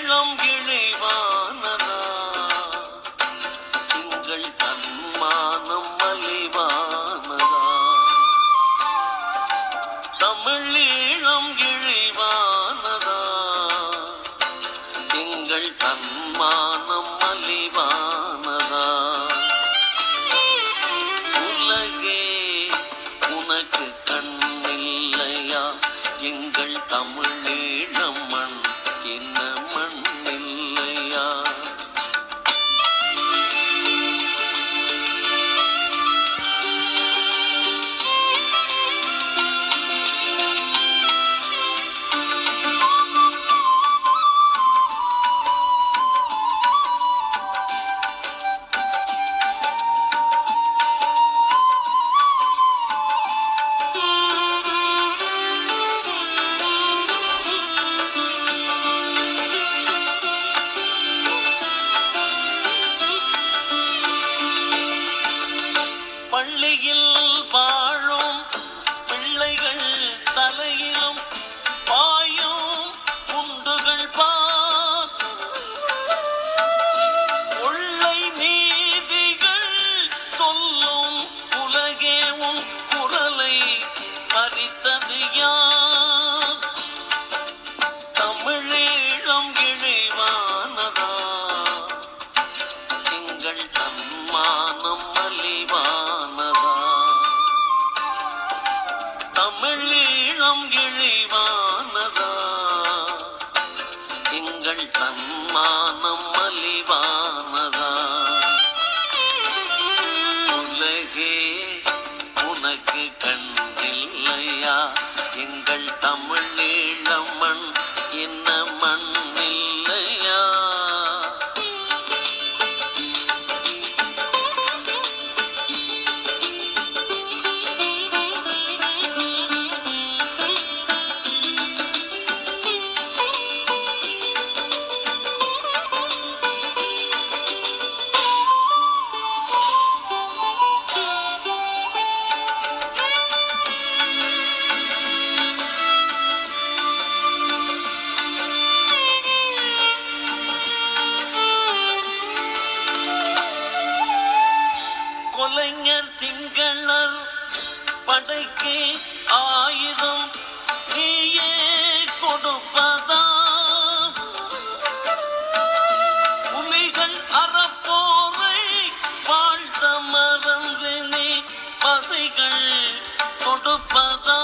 தமிழீழம் இழிவானதா எங்கள் தன்மானம் மலிவானதா தமிழீழம் இழிவானதா எங்கள் தன்மானம் மலிவானதா உலகே உனக்கு கண்ணில்லையா எங்கள் தமிழீழம் மண் என்ன மண் இல்லையா பள்ளியில் வாழும் பிள்ளைகள் தலையிலும் பாயும் குண்டுகள் பார் கொள்ளை நீதிகள் சொல்லும் உலகே உன் குரலை பறித்தது யார் தமிழீழம் இழிவானதா எங்கள் தன்மானம் மலிவானதா தமிழீழம் இழிவானதா எங்கள் தன்மானம் மலிவானதா உலகே உனக்கு கண்ணில்லையா எங்கள் தமிழீழம் மண் என்ன மண் இல்லையா கொலைஞர் சிங்களர் படைக்கு ஆயுதம் நீயே கொடுப்பதா புலிகள் அறப்போரை வாழ்த்த மறந்து நீ பசைகள் கொடுப்பதா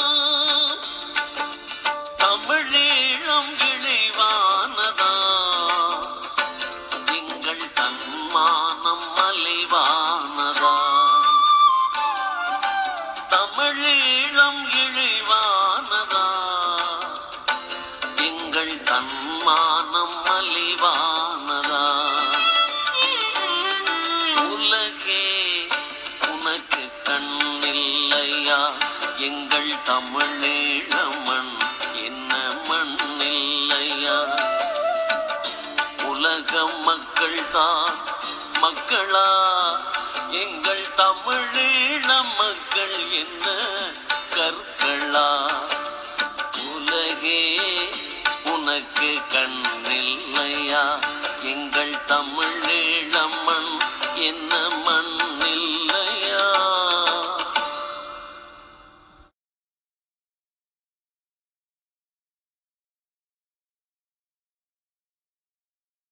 தமிழீழம் இழிவானதா எங்கள் தன்மானம் மலிவானதா தமிழீழம் இழிவானதா எங்கள் தன்மானம் மலிவானதா உலகே உனக்கு கண்ணில்லையா எங்கள் தமிழீழம் மண் என்ன மண் இல்லையா உலக மக்கள் தான் மக்களா எங்கள் தமிழீழ மக்கள் என்ன கற்களா உலகே உனக்கு கண்ணில்லையா எங்கள் தமிழீழ மண் என்ன